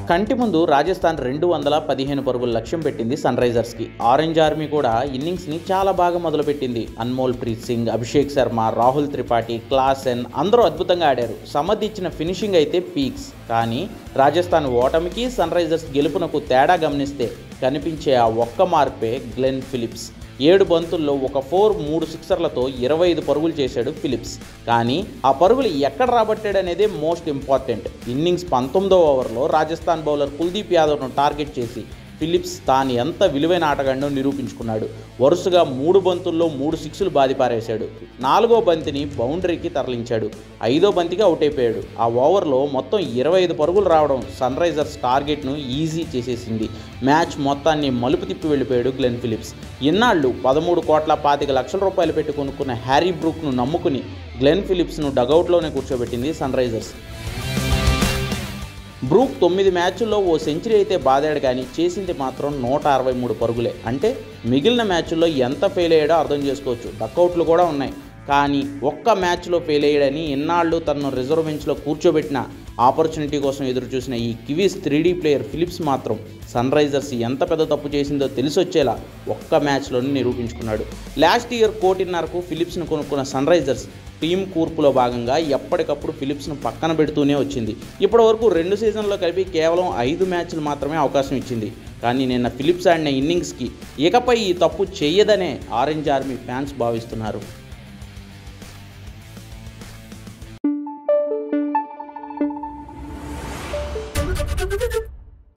కంటి ముందు రాజస్థాన్ రెండు వందల పదిహేను పరుగుల లక్ష్యం పెట్టింది సన్ రైజర్స్కి ఆరెంజ్ ఆర్మీ కూడా ఇన్నింగ్స్ని చాలా బాగా మొదలుపెట్టింది అన్మోల్ ప్రీత్ సింగ్ అభిషేక్ శర్మ రాహుల్ త్రిపాఠి క్లాసెన్ అందరూ అద్భుతంగా ఆడారు సమద్ ఇచ్చిన ఫినిషింగ్ అయితే పీక్స్ కానీ రాజస్థాన్ ఓటమికి సన్ రైజర్స్ గెలుపునకు తేడా గమనిస్తే కనిపించే ఆ ఒక్క మార్పే గ్లెన్ ఫిలిప్స్ ఏడు బంతుల్లో ఒక ఫోర్ మూడు సిక్సర్లతో ఇరవై ఐదు పరుగులు చేశాడు ఫిలిప్స్ కానీ ఆ పరుగులు ఎక్కడ రాబట్టాడనేదే మోస్ట్ ఇంపార్టెంట్ ఇన్నింగ్స్ పంతొమ్మిదో ఓవర్లో రాజస్థాన్ బౌలర్ కుల్దీప్ యాదవ్ను టార్గెట్ చేసి ఫిలిప్స్ తాను ఎంత విలువైన ఆటగాడినో నిరూపించుకున్నాడు వరుసగా మూడు బంతుల్లో మూడు సిక్స్లు బాదిపారేశాడు నాలుగో బంతిని బౌండరీకి తరలించాడు ఐదో బంతికి అవుట్ అయిపోయాడు ఆ ఓవర్లో మొత్తం ఇరవై ఐదు పరుగులు రావడం సన్ రైజర్స్ టార్గెట్ను ఈజీ చేసేసింది మ్యాచ్ మొత్తాన్ని మలుపు తిప్పి వెళ్ళిపోయాడు గ్లెన్ ఫిలిప్స్ ఇన్నాళ్ళు పదమూడు కోట్ల పాతిక లక్షల రూపాయలు పెట్టి కొనుక్కున్న హ్యారీ బ్రూక్ను నమ్ముకుని గ్లెన్ ఫిలిప్స్ను డగౌట్లోనే కూర్చోబెట్టింది సన్ రైజర్స్ బ్రూక్ తొమ్మిది మ్యాచ్ల్లో ఓ సెంచరీ అయితే బాదాడు కానీ చేసింది మాత్రం నూట అరవై మూడు పరుగులే అంటే మిగిలిన మ్యాచ్ల్లో ఎంత ఫెయిల్ అయ్యాడో అర్థం చేసుకోవచ్చు డక్అవుట్లు కూడా ఉన్నాయి కానీ ఒక్క మ్యాచ్లో ఫెయిల్ అయ్యాడని ఇన్నాళ్ళు తనను రిజర్వ్ బెంచ్లో కూర్చోబెట్టిన ఆపర్చునిటీ కోసం ఎదురు చూసిన ఈ కివీస్ త్రీడీ ప్లేయర్ ఫిలిప్స్ మాత్రం సన్ రైజర్స్ ఎంత పెద్ద తప్పు చేసిందో తెలిసొచ్చేలా ఒక్క మ్యాచ్లోనే నిరూపించుకున్నాడు లాస్ట్ ఇయర్ కోటిన్నరకు ఫిలిప్స్ను కొనుక్కున్న సన్ రైజర్స్ టీం కూర్పులో భాగంగా ఎప్పటికప్పుడు ఫిలిప్స్ను పక్కన పెడుతూనే వచ్చింది ఇప్పటి వరకు రెండు సీజన్లో కలిపి కేవలం ఐదు మ్యాచ్లు మాత్రమే అవకాశం ఇచ్చింది కానీ నిన్న ఫిలిప్స్ ఆడిన ఇన్నింగ్స్కి ఇకపై ఈ తప్పు చెయ్యదనే ఆరెంజ్ ఆర్మీ ఫ్యాన్స్ భావిస్తున్నారు